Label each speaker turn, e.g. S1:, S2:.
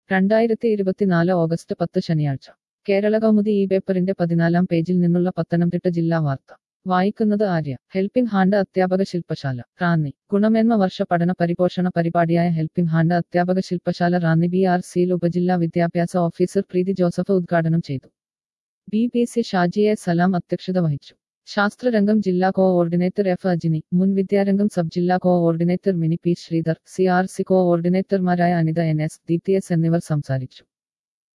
S1: രണ്ടായിരത്തി ഇരുപത്തിനാല് ഓഗസ്റ്റ് പത്ത് ശനിയാഴ്ച കേരള കൗമുദി ഈ പേപ്പറിന്റെ പതിനാലാം പേജിൽ നിന്നുള്ള പത്തനംതിട്ട ജില്ലാ വാർത്ത വായിക്കുന്നത് ആര്യ ഹെൽപ്പിംഗ് ഹാൻഡ് അധ്യാപക ശില്പശാല റാന്നി ഗുണമേന്മ വർഷ പഠന പരിപോഷണ പരിപാടിയായ ഹെൽപ്പിംഗ് ഹാൻഡ് അധ്യാപക ശില്പശാല റാന്നി ബി ആർ സിയിൽ ഉപജില്ലാ വിദ്യാഭ്യാസ ഓഫീസർ പ്രീതി ജോസഫ് ഉദ്ഘാടനം ചെയ്തു ബി പി സി ഷാജിയെ സലാം അധ്യക്ഷത വഹിച്ചു ശാസ്ത്രരംഗം ജില്ലാ കോഓർഡിനേറ്റർ എഫ് അജിനി മുൻ വിദ്യാരംഗം സബ് ജില്ലാ coordinator Mini P Sreedhar C R C കോഓർഡിനേറ്റർമാരായ Anitha N S Deepthi S എന്നിവർ സംസാരിച്ചു